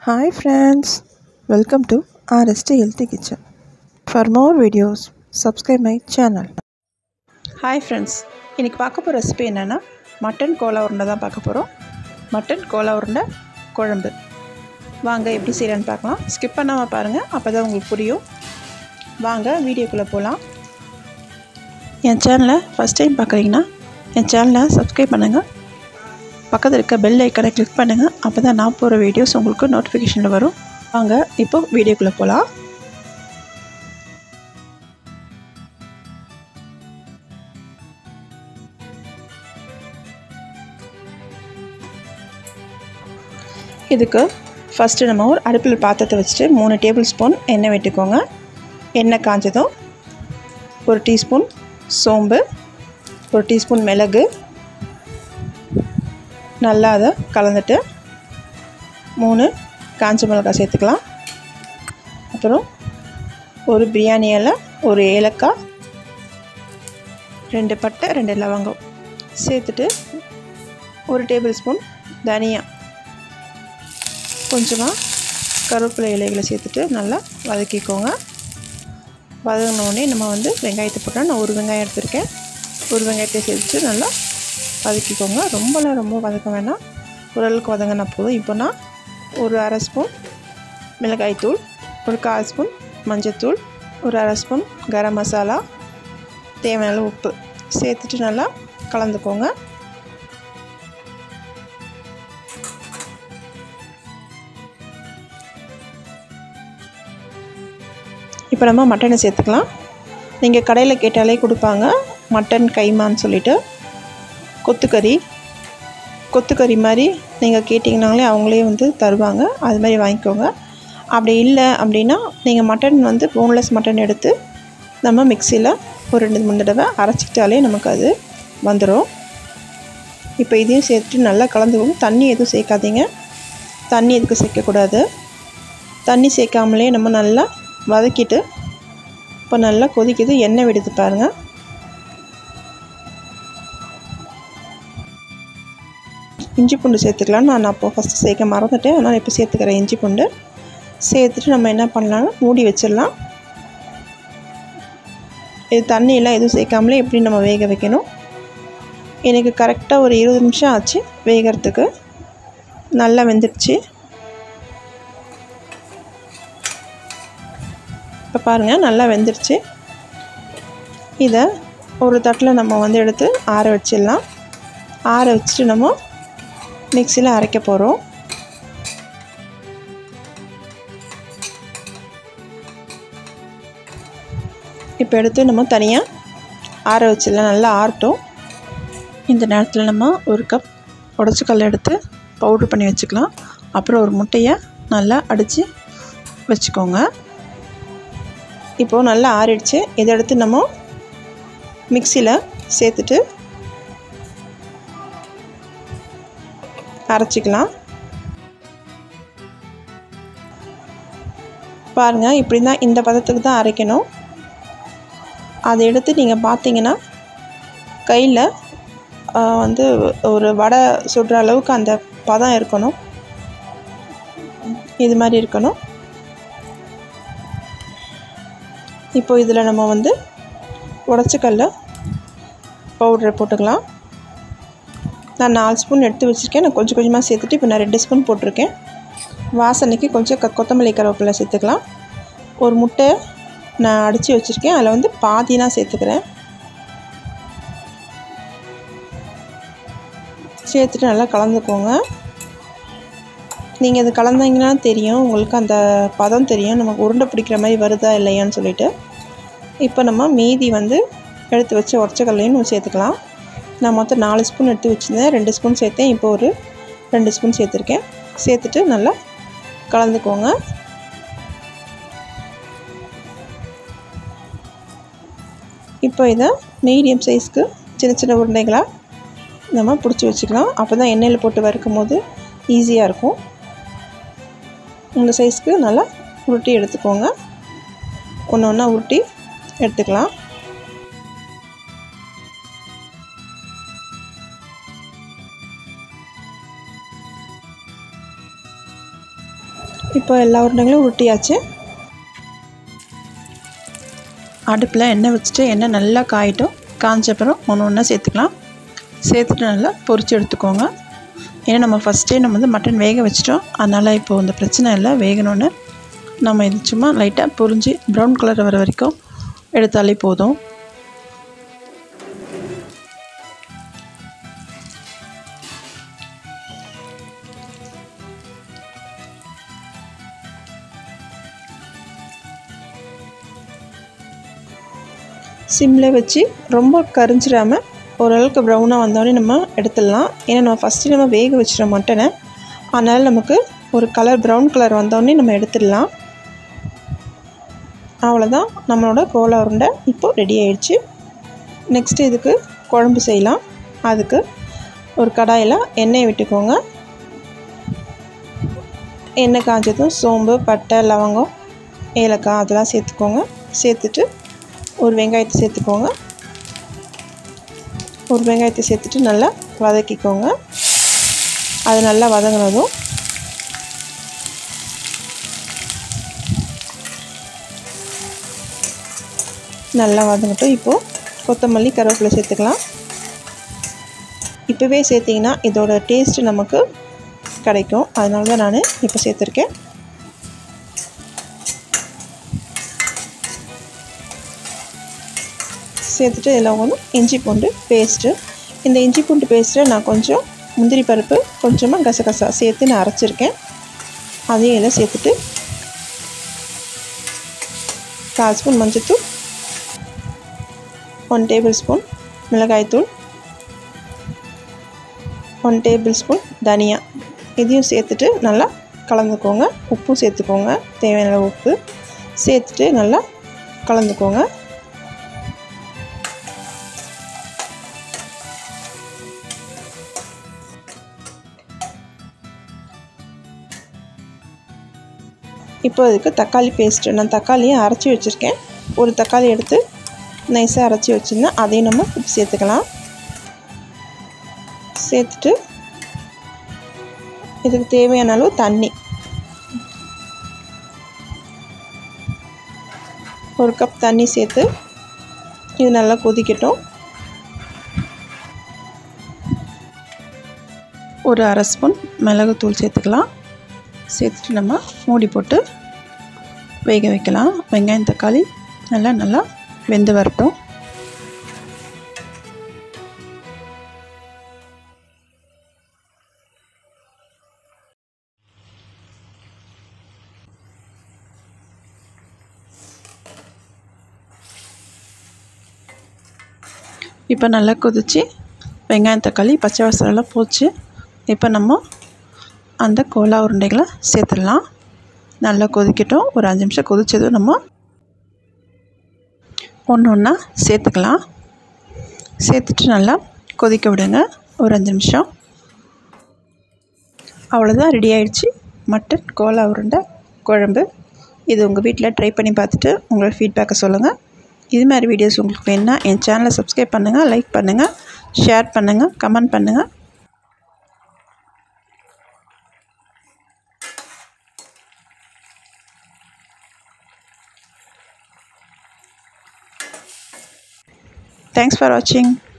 Hi friends, welcome to RST Healthy Kitchen. For more videos, subscribe my channel. Hi friends இன்றைக்கி பார்க்க போகிற recipe என்னென்னா mutton Cola உருண்டை தான் பார்க்க போகிறோம் மட்டன் கோலா உருண்டை குழம்பு வாங்க எப்படி செய்யலான்னு பார்க்கலாம் ஸ்கிப் பண்ணாமல் பாருங்கள் அப்போ தான் உங்களுக்கு புரியும் வாங்க வீடியோக்குள்ளே போகலாம் என் சேனலை ஃபஸ்ட் டைம் பார்க்குறீங்கன்னா என் சேனலை சப்ஸ்கிரைப் பண்ணுங்கள் பக்கத்தில் இருக்க பெல் ஐக்கனை கிளிக் பண்ணுங்கள் அப்போ தான் நான் போகிற வீடியோஸ் உங்களுக்கு நோட்டிஃபிகேஷனில் வரும் வாங்க இப்போ வீடியோக்குள்ளே போகலாம் இதுக்கு ஃபஸ்ட்டு நம்ம ஒரு அடுப்பில் பாத்திரத்தை வச்சுட்டு மூணு டேபிள் ஸ்பூன் எண்ணெய் விட்டுக்கோங்க எண்ணெய் காஞ்சதும் ஒரு டீஸ்பூன் சோம்பு ஒரு டீஸ்பூன் மிளகு நல்லா அதை கலந்துட்டு மூணு காஞ்ச மிளகாய் சேர்த்துக்கலாம் அப்புறம் ஒரு பிரியாணி இலை ஒரு ஏலக்காய் ரெண்டு பட்டை ரெண்டு லவங்கம் சேர்த்துட்டு ஒரு டேபிள் ஸ்பூன் தனியா கொஞ்சமாக கருவேப்பிலை இலைகளை சேர்த்துட்டு நல்லா வதக்கிக்கோங்க வதங்கினோடனே நம்ம வந்து வெங்காயத்தை போட்டால் நான் ஒரு வெங்காயம் எடுத்திருக்கேன் ஒரு வெங்காயத்தை சேர்த்துட்டு நல்லா வதக்கிக்கோங்க ரொம்பலாம் ரொம்ப வதக்க வேணாம் ஓரளவுக்கு வதங்கினா போதும் இப்போ நான் ஒரு அரை ஸ்பூன் மிளகாய்த்தூள் ஒரு கால் ஸ்பூன் மஞ்சத்தூள் ஒரு அரை ஸ்பூன் கரம் மசாலா தேவையான உப்பு சேர்த்துட்டு நல்லா கலந்துக்கோங்க இப்போ நம்ம மட்டனை சேர்த்துக்கலாம் நீங்கள் கடையில் கேட்டாலே கொடுப்பாங்க மட்டன் கைமான்னு சொல்லிவிட்டு கொத்துக்கறி கொத்துக்கறி மாதிரி நீங்கள் கேட்டிங்கனாலே அவங்களே வந்து தருவாங்க அது மாதிரி வாங்கிக்கோங்க அப்படி இல்லை அப்படின்னா நீங்கள் மட்டன் வந்து போன்லெஸ் மட்டன் எடுத்து நம்ம மிக்சியில் ஒரு ரெண்டு மூணு தடவை அரைச்சிக்கிட்டாலே நமக்கு அது வந்துடும் இப்போ இதையும் சேர்த்துட்டு நல்லா கலந்துக்கோங்க தண்ணி எதுவும் சேர்க்காதீங்க தண்ணி எதுக்கு சேர்க்கக்கூடாது தண்ணி சேர்க்காமலே நம்ம நல்லா வதக்கிட்டு இப்போ நல்லா கொதிக்குது எண்ணெய் விடுது பாருங்கள் இஞ்சி பூண்டு சேர்த்துக்கலாம் நான் அப்போது ஃபஸ்ட்டு சேர்க்க மறந்துட்டேன் அதனால் இப்போ சேர்த்துக்கிறேன் இஞ்சி பூண்டு சேர்த்துட்டு நம்ம என்ன பண்ணலாம்னா மூடி வச்சிடலாம் இது தண்ணியெல்லாம் எதுவும் சேர்க்காமலே எப்படி நம்ம வேக வைக்கணும் எனக்கு கரெக்டாக ஒரு இருபது நிமிஷம் ஆச்சு வேகிறதுக்கு நல்லா வெந்துடுச்சு இப்போ பாருங்கள் நல்லா வெந்துடுச்சு இதை ஒரு தட்டில் நம்ம வந்து எடுத்து ஆற வச்சிடலாம் ஆற வச்சுட்டு நம்ம மிக்சியில் அரைக்க போகிறோம் இப்போ எடுத்து நம்ம தனியாக ஆற வச்சிடலாம் நல்லா ஆறட்டும் இந்த நேரத்தில் நம்ம ஒரு கப் உடச்சிக்கல்ல எடுத்து பவுட்ரு பண்ணி வச்சுக்கலாம் அப்புறம் ஒரு முட்டையை நல்லா அடித்து வச்சுக்கோங்க இப்போது நல்லா ஆறிடுச்சு இதை எடுத்து நம்ம மிக்சியில் சேர்த்துட்டு அரைச்சிக்கலாம் பாருங்கள் இப்படி தான் இந்த பதத்துக்கு தான் அரைக்கணும் அதை எடுத்து நீங்கள் பார்த்தீங்கன்னா கையில் வந்து ஒரு வடை சுடுற அளவுக்கு அந்த பதம் இருக்கணும் இது மாதிரி இருக்கணும் இப்போ இதில் நம்ம வந்து உடச்சிக்கல்ல பவுட்ரை போட்டுக்கலாம் நான் நாலு ஸ்பூன் எடுத்து வச்சுருக்கேன் நான் கொஞ்சம் கொஞ்சமாக சேர்த்துட்டு இப்போ நான் ரெண்டு ஸ்பூன் போட்டிருக்கேன் வாசனைக்கு கொஞ்சம் க கொத்தமல்லி கருவேப்பிலை சேர்த்துக்கலாம் ஒரு முட்டை நான் அடித்து வச்சுருக்கேன் அதில் வந்து பாதி தான் சேர்த்துக்கிறேன் சேர்த்துட்டு நல்லா கலந்துக்கோங்க நீங்கள் இது கலந்தீங்கன்னா தெரியும் உங்களுக்கு அந்த பதம் தெரியும் நமக்கு உருண்டை பிடிக்கிற மாதிரி வருதா இல்லையான்னு சொல்லிட்டு இப்போ நம்ம மீதி வந்து எடுத்து வச்சு உடச்சக்கல்லையும் சேர்த்துக்கலாம் நான் மொத்தம் நாலு ஸ்பூன் எடுத்து வச்சுருந்தேன் ரெண்டு ஸ்பூன் சேர்த்தேன் இப்போ ஒரு ரெண்டு ஸ்பூன் சேர்த்துருக்கேன் சேர்த்துட்டு நல்லா கலந்துக்கோங்க இப்போ இதை மீடியம் சைஸ்க்கு சின்ன சின்ன உருண்டைகளாக நம்ம பிடிச்சி வச்சுக்கலாம் அப்போ தான் எண்ணெயில் போட்டு வறுக்கும் போது ஈஸியாக இருக்கும் இந்த சைஸ்க்கு நல்லா உருட்டி எடுத்துக்கோங்க ஒன்று ஒன்றா உருட்டி எடுத்துக்கலாம் இப்போ எல்லா உருண்டைகளும் உருட்டியாச்சு அடுப்பில் எண்ணெய் வச்சுட்டு எண்ணெய் நல்லா காயட்டும் காய்ஞ்ச அப்புறம் ஒன்று ஒன்றா சேர்த்துக்கலாம் சேர்த்துட்டு நல்லா பொரிச்சு எடுத்துக்கோங்க ஏன்னா நம்ம ஃபஸ்ட்டே நம்ம வந்து மட்டன் வேக வச்சிட்டோம் அதனால் இப்போது இந்த பிரச்சனை இல்லை வேகணும்னு நம்ம இது சும்மா லைட்டாக பொரிஞ்சு ப்ரௌன் கலர் வர வரைக்கும் எடுத்தாலே போதும் சிம்மில் வச்சு ரொம்ப கரிஞ்சிடாமல் ஓரளவுக்கு ப்ரௌனாக வந்தோடனே நம்ம எடுத்துடலாம் ஏன்னா நம்ம ஃபஸ்ட்டு நம்ம வேக வச்சிட்டோம் மட்டனை அதனால் நமக்கு ஒரு கலர் ப்ரௌன் கலர் வந்தோடனே நம்ம எடுத்துடலாம் அவ்வளோதான் நம்மளோட கோலா உருண்டை இப்போது ரெடி ஆயிடுச்சு நெக்ஸ்ட்டு இதுக்கு குழம்பு செய்யலாம் அதுக்கு ஒரு கடாயில் எண்ணெய் விட்டுக்கோங்க எண்ணெய் காஞ்சதும் சோம்பு பட்டை லவங்கம் ஏலக்காய் அதெல்லாம் சேர்த்துக்கோங்க சேர்த்துட்டு ஒரு வெங்காயத்தை சேர்த்துக்கோங்க ஒரு வெங்காயத்தை சேர்த்துட்டு நல்லா வதக்கிக்கோங்க அது நல்லா வதங்கினதும் நல்லா வதங்கட்டும் இப்போது கொத்தமல்லி கருவேப்பிலை சேர்த்துக்கலாம் இப்போவே சேர்த்திங்கன்னா இதோட டேஸ்ட்டு நமக்கு கிடைக்கும் அதனால தான் நான் இப்போ சேர்த்துருக்கேன் சேர்த்துட்டு இதில் ஒன்று இஞ்சி பூண்டு பேஸ்ட்டு இந்த இஞ்சி பூண்டு பேஸ்ட்டை நான் கொஞ்சம் முந்திரி பருப்பு கொஞ்சமாக கசகசா சேர்த்து நான் அரைச்சிருக்கேன் அதையும் இதில் சேர்த்துட்டு கால் ஸ்பூன் மஞ்சத்தூள் ஒன் டேபிள் ஸ்பூன் மிளகாய்த்தூள் ஒன் டேபிள் ஸ்பூன் தனியா இதையும் சேர்த்துட்டு நல்லா கலந்துக்கோங்க உப்பும் சேர்த்துக்கோங்க தேவையான உப்பு சேர்த்துட்டு நல்லா கலந்துக்கோங்க இப்போ இதுக்கு தக்காளி பேஸ்ட்டு நான் தக்காளியை அரைச்சி வச்சுருக்கேன் ஒரு தக்காளி எடுத்து நைஸாக அரைச்சி வச்சுருந்தேன் அதையும் நம்ம இப்போ சேர்த்துக்கலாம் சேர்த்துட்டு இதுக்கு தேவையான அளவு தண்ணி ஒரு கப் தண்ணி சேர்த்து இது நல்லா கொதிக்கட்டும் ஒரு அரை ஸ்பூன் மிளகுத்தூள் சேர்த்துக்கலாம் சேர்த்துட்டு நம்ம மூடி போட்டு வேக வைக்கலாம் வெங்காயம் தக்காளி நல்லா நல்லா வெந்து வரட்டும் இப்போ நல்லா கொதிச்சு வெங்காயம் தக்காளி பச்சை வாசலாம் போச்சு இப்போ நம்ம அந்த கோலா உருண்டைகளை சேர்த்துடலாம் நல்லா கொதிக்கட்டும் ஒரு அஞ்சு நிமிஷம் கொதிச்சதும் நம்ம ஒன்று ஒன்றா சேர்த்துக்கலாம் சேர்த்துட்டு நல்லா கொதிக்க விடுங்க ஒரு அஞ்சு நிமிஷம் அவ்வளோதான் ரெடி ஆயிடுச்சு மட்டன் கோலா உருண்டை குழம்பு இது உங்கள் வீட்டில் ட்ரை பண்ணி பார்த்துட்டு உங்களோட ஃபீட்பேக்கை சொல்லுங்கள் இது மாதிரி வீடியோஸ் உங்களுக்கு வேணுன்னா என் சேனலை சப்ஸ்கிரைப் பண்ணுங்கள் லைக் பண்ணுங்கள் ஷேர் பண்ணுங்கள் கமெண்ட் பண்ணுங்கள் Thanks for watching.